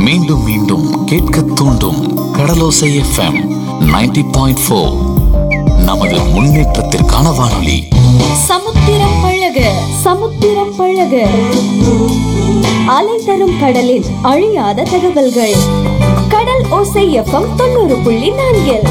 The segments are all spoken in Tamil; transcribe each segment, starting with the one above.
மீண்டும் மீண்டும் கேட்க தூண்டும் கடலோசை எஃப்எம் 90.4 பாயிண்ட் ஃபோர் நமது முன்னேற்றத்திற்கான வானொலி சமுத்திரம் பழக சமுத்திரம் பழக அலை தரும் கடலின் அழியாத தகவல்கள் கடல் ஓசை எஃப்எம் தொண்ணூறு புள்ளி நான்கில்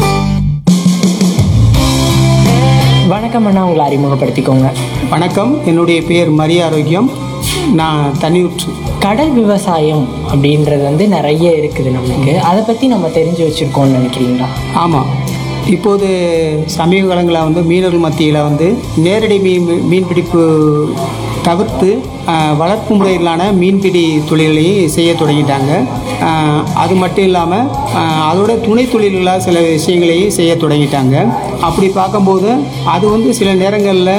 வணக்கம் அண்ணா உங்களை அறிமுகப்படுத்திக்கோங்க வணக்கம் என்னுடைய பேர் மரிய ஆரோக்கியம் நான் தனியூற்று கடல் விவசாயம் அப்படின்றது வந்து நிறைய இருக்குது நமக்கு அதை பற்றி நம்ம தெரிஞ்சு வச்சுருக்கோம்னு நினைக்கிறீங்களா ஆமாம் இப்போது சமீப காலங்களில் வந்து மீனவர்கள் மத்தியில் வந்து நேரடி மீன் மீன்பிடிப்பு தவிர்த்து ஆஹ், வளர்ப்பு முறையிலான மீன்பிடி தொழிலையும் செய்ய தொடங்கிட்டாங்க ஆஹ், அது மட்டும் இல்லாமல் அதோட துணை தொழில்களாக சில விஷயங்களையும் செய்ய தொடங்கிட்டாங்க அப்படி பார்க்கும்போது அது வந்து சில நேரங்களில்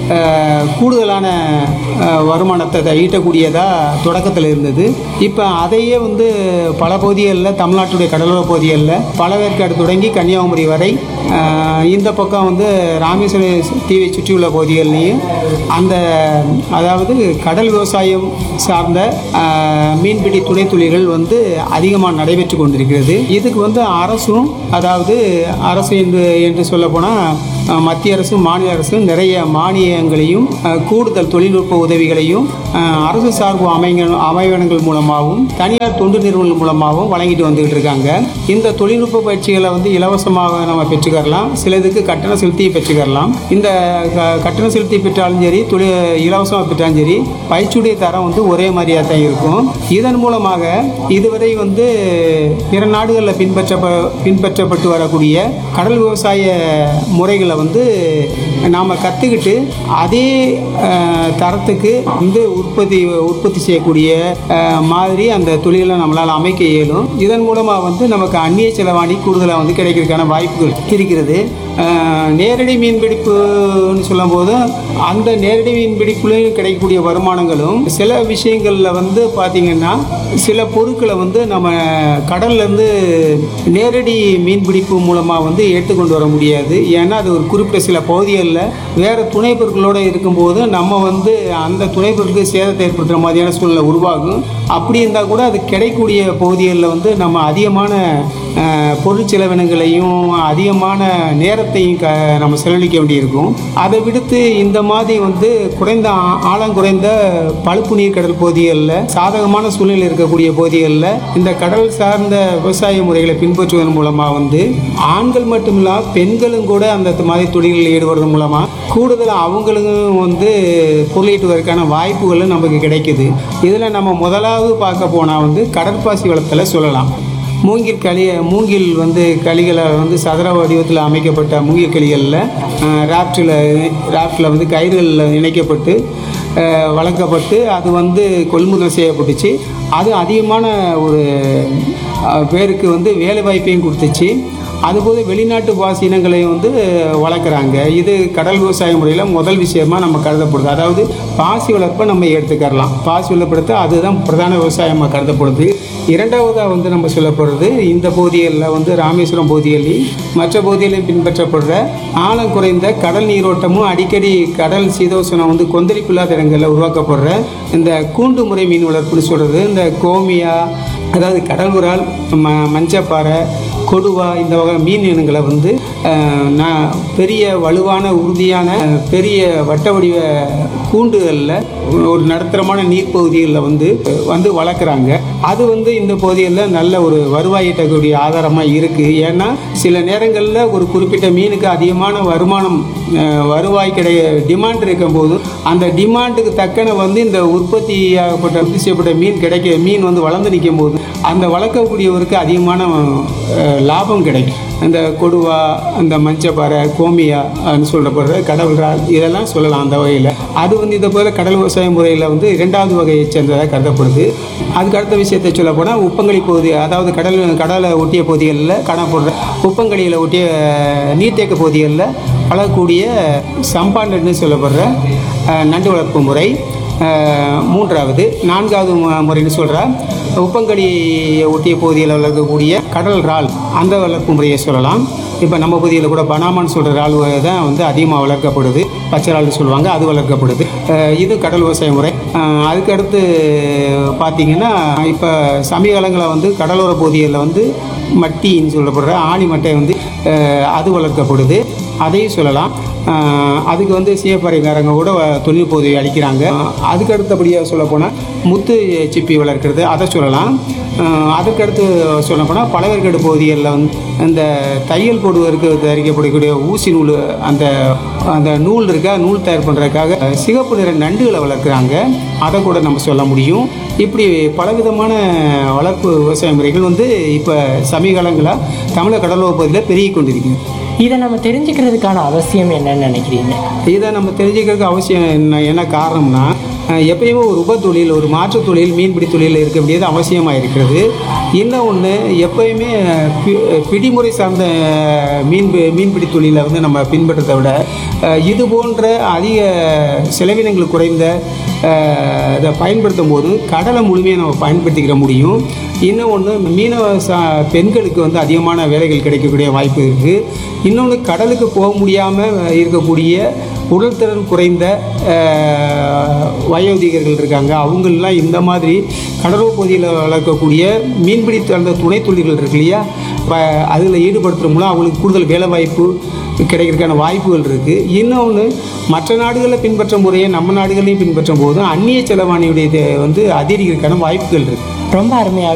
கூடுதலான ஆஹ், வருமானத்தை த- ஈட்டக்கூடியதாக தொடக்கத்தில் இருந்தது இப்போ அதையே வந்து பல பகுதிகளில் தமிழ்நாட்டுடைய கடலோர பகுதிகளில் பழவேற்காடு தொடங்கி கன்னியாகுமரி வரை ஆஹ், இந்த பக்கம் வந்து ராமேஸ்வரம் தீவை சுற்றியுள்ள பகுதிகள்லையும் அந்த அதாவது கடல் விவசாயம் சார்ந்த ஆஹ், மீன்பிடி துணை தொழில்கள் வந்து அதிகமாக நடைபெற்று கொண்டிருக்கிறது இதுக்கு வந்து அரசும் அதாவது அரசு என்று என்று சொல்லப்போனால் அஹ் மத்திய அரசும் மாநில அரசும் நிறைய மானியங்களையும் அஹ் கூடுதல் தொழில்நுட்ப உதவிகளையும் அஹ் அரசு சார்பு அமைங்க அமைவனங்கள் மூலமாகவும் தனியார் தொண்டு நிறுவனங்கள் மூலமாகவும் வழங்கிட்டு வந்துகிட்டு இருக்காங்க இந்த தொழில்நுட்ப பயிற்சிகளை வந்து இலவசமாக நம்ம பெற்றுக்கரலாம் சிலதுக்கு கட்டணம் செலுத்தி பெற்றுக்கரலாம் இந்த க- கட்டணம் செலுத்தி பெற்றாலும் சரி தொழில் இலவசமாக பெற்றாலும் சரி பயிற்சியுடைய தரம் வந்து ஒரே மாதிரியாக தான் இருக்கும் இதன் மூலமாக இதுவரை வந்து பிற நாடுகளில் பின்பற்ற பின்பற்றப்பட்டு வரக்கூடிய கடல் விவசாய முறைகளை வந்து நாம் கற்றுக்கிட்டு அதே அஹ், தரத்துக்கு வந்து உற்பத்தி உற்பத்தி செய்யக்கூடிய அஹ், மாதிரி அந்த தொழிலை நம்மளால் அமைக்க இயலும் இதன் மூலமாக வந்து நமக்கு அந்நிய செலவாணி கூடுதலாக வந்து கிடைக்கிறதுக்கான வாய்ப்புகள் இருக்கிறது அஹ், நேரடி மீன்பிடிப்புன்னு சொல்லும்போது அந்த நேரடி மீன்பிடிப்புலையும் கிடைக்கக்கூடிய வருமானங்களும் சில விஷயங்களில் வந்து பார்த்திங்கன்னா சில பொருட்களை வந்து நம்ம கடல்லேருந்து நேரடி மீன்பிடிப்பு மூலமாக வந்து எடுத்துக்கொண்டு வர முடியாது ஏன்னா அது ஒரு குறிப்பிட்ட சில பகுதிகளில் வேறு துணை பொருட்களோடு இருக்கும்போது நம்ம வந்து அந்த துணை பொருட்களுக்கு சேதத்தை ஏற்படுத்துகிற மாதிரியான சூழ்நிலை உருவாகும் அப்படி இருந்தால் கூட அது கிடைக்கக்கூடிய பகுதிகளில் வந்து நம்ம அதிகமான அஹ், பொருள் செலவினங்களையும் அதிகமான நேரத்தையும் க நம்ம செலவழிக்க வேண்டியிருக்கும் அதை விடுத்து இந்த மாதிரி வந்து குறைந்த ஆ- ஆழம் குறைந்த பழுப்பு நீர் கடல் பகுதிகளில் சாதகமான சூழ்நிலை இருக்கக்கூடிய பகுதிகளில் இந்த கடல் சார்ந்த விவசாய முறைகளை பின்பற்றுவதன் மூலமாக வந்து ஆண்கள் மட்டுமில்லா பெண்களும் கூட அந்த மாதிரி தொழில்களில் ஈடுபடுறது மூலமாக கூடுதல் அவங்களுக்கும் வந்து பொருளீட்டுவதற்கான வாய்ப்புகளும் நமக்கு கிடைக்குது இதில் நம்ம முதலாவது பார்க்க போனால் வந்து கடற்பாசி வளத்தில் சொல்லலாம் மூங்கில் களி மூங்கில் வந்து களிகளை வந்து சதுர வடிவத்தில் அமைக்கப்பட்ட மூங்கில் களிகளில் ராப்டில் ராப்டில் வந்து கயிறுகளில் இணைக்கப்பட்டு அஹ், வளர்க்கப்பட்டு அது வந்து கொள்முதல் செய்யப்பட்டுச்சு அது அதிகமான ஒரு அஹ், பேருக்கு வந்து வேலை வாய்ப்பையும் கொடுத்துச்சு அதுபோல வெளிநாட்டு பாசி இனங்களை வந்து வளர்க்குறாங்க இது கடல் விவசாய முறையில் முதல் விஷயமா நம்ம கருதப்படுது அதாவது பாசி வளர்ப்பை நம்ம எடுத்துக்கரலாம் பாசி வளர்ப்படுத்த அதுதான் பிரதான விவசாயமாக கருதப்படுது இரண்டாவதாக வந்து நம்ம சொல்லப்படுறது இந்த பகுதிகளில் வந்து ராமேஸ்வரம் பகுதிகளில் மற்ற பகுதிகளில் பின்பற்றப்படுற ஆழம் குறைந்த கடல் நீரோட்டமும் அடிக்கடி கடல் சீதோசனம் வந்து கொந்தளிப்பு இல்லாத இடங்களில் உருவாக்கப்படுற இந்த கூண்டு முறை மீன் வளர்ப்புன்னு சொல்கிறது இந்த கோமியா அதாவது கடல் உரால் ம மஞ்சப்பாறை கொடுவா இந்த வகை மீன் இனங்களை வந்து அஹ், நான் பெரிய வலுவான உறுதியான அஹ், பெரிய வட்ட வடிவ கூண்டுகளில் ஒரு நடுத்தரமான நீர்ப்பகுதிகளில் வந்து வந்து வளர்க்குறாங்க அது வந்து இந்த பகுதிகளில் நல்ல ஒரு வருவாய் ஈட்டக்கூடிய ஆதாரமாக இருக்குது ஏன்னா சில நேரங்களில் ஒரு குறிப்பிட்ட மீனுக்கு அதிகமான வருமானம் அஹ், வருவாய் கிடை டிமாண்ட் இருக்கும்போது அந்த டிமாண்டுக்கு தக்கன வந்து இந்த உற்பத்தியாகப்பட்ட உற்பத்தி செய்யப்பட்ட மீன் கிடைக்க மீன் வந்து வளர்ந்து நிற்கும் போது அந்த வளர்க்கக்கூடியவருக்கு அதிகமான அஹ், லாபம் கிடைக்கும் அந்த கொடுவா அந்த மஞ்சப்பாறை கோமியா சொல்லப்படுற கடல் இறால் இதெல்லாம் சொல்லலாம் அந்த வகையில் அது வந்து இதை போல கடல் விவசாய முறையில் வந்து இரண்டாவது வகையை சேர்ந்ததாக கருதப்படுது அதுக்கு அடுத்த விஷயத்தை சொல்ல போனால் உப்பங்கழி பகுதி அதாவது கடல் கடலை ஒட்டிய பகுதிகளில் காணப்படுற உப்பங்கழியில் ஒட்டிய நீர்த்தேக்க பகுதிகளில் வளரக்கூடிய சம்பாண்டன்னு சொல்லப்படுற அஹ், நண்டு வளர்ப்பு முறை அஹ், மூன்றாவது நான்காவது மு- முறைன்னு சொல்கிற உப்பங்கடியை ஒட்டிய பகுதியில் வளர்க்கக்கூடிய கடல் இறால் அந்த வளர்ப்பு முறையை சொல்லலாம் இப்போ நம்ம பகுதியில் கூட பனாமான்னு சொல்கிற இறால் வகை தான் வந்து அதிகமாக வளர்க்கப்படுது பச்சை இறால்னு சொல்லுவாங்க அது வளர்க்கப்படுது அஹ் இது கடல் விவசாய முறை அஹ் அதுக்கு அடுத்து பார்த்தீங்கன்னா இப்போ சமீப காலங்களில் வந்து கடலோர பகுதிகளில் வந்து மட்டின்னு சொல்லப்படுற ஆணி மட்டை வந்து அஹ் அது வளர்க்கப்படுது அதையும் சொல்லலாம் அஹ் அதுக்கு வந்து சிவப்பறைக்காரங்க கூட வ- தொழில் உதவி அளிக்கிறாங்க அஹ் அதுக்கு அடுத்தபடியாக சொல்லப்போனால் முத்து சிப்பி வளர்க்கிறது அதை சொல்லலாம் அஹ் அதுக்கடுத்து சொல்லப்போனால் பழவேற்காடு பகுதிகளில் வந்து இந்த தையல் போடுவதற்கு தயாரிக்கப்படக்கூடிய ஊசி நூல் அந்த அந்த நூல் இருக்கா நூல் தயார் பண்ணுறதுக்காக சிகப்பு நிற நண்டுகளை வளர்க்குறாங்க அதை கூட நம்ம சொல்ல முடியும் இப்படி பலவிதமான வளர்ப்பு விவசாய முறைகள் வந்து இப்போ சமீப காலங்களாக தமிழக கடலோர பகுதியில் பெருகி கொண்டிருக்குது இதை நம்ம தெரிஞ்சுக்கிறதுக்கான அவசியம் என்னன்னு நினைக்கிறீங்க இதை நம்ம தெரிஞ்சுக்கிறதுக்கு அவசியம் என்ன என்ன காரணம்னா அஹ், எப்பயுமே ஒரு உப தொழில் ஒரு மாற்றுத் தொழில் மீன்பிடி தொழில் இருக்க வேண்டியது அவசியமாக இருக்கிறது இன்னும் ஒன்று எப்பயுமே பி- பிடிமுறை சார்ந்த மீன் மீன்பிடி தொழிலை வந்து நம்ம பின்பற்றதை விட அஹ், இது போன்ற அதிக செலவினங்கள் குறைந்த அஹ், இதை பயன்படுத்தும் போது கடலை முழுமையாக நம்ம பயன்படுத்திக்கிற முடியும் இன்னும் ஒன்று மீனவ சா பெண்களுக்கு வந்து அதிகமான வேலைகள் கிடைக்கக்கூடிய வாய்ப்பு இருக்குது இன்னொன்று கடலுக்கு போக முடியாமல் இருக்கக்கூடிய உடல்திறன் குறைந்த அஹ், வயோதிகர்கள் இருக்காங்க அவங்களெலாம் இந்த மாதிரி கடலோர பகுதியில் வளர்க்கக்கூடிய மீன்பிடி சார்ந்த துணை தொழில்கள் இருக்கு இல்லையா அதில் ஈடுபடுத்துகிற மூலம் அவங்களுக்கு கூடுதல் வேலை வாய்ப்பு கிடைக்கிறதுக்கான வாய்ப்புகள் இருக்குது இன்னொன்று மற்ற நாடுகளில் பின்பற்றும் முறையை நம்ம நாடுகளையும் பின்பற்றும் போது அந்நிய செலவாணியுடைய இது வந்து அதிகரிக்கிறதுக்கான வாய்ப்புகள் இருக்குது ரொம்ப அருமையாக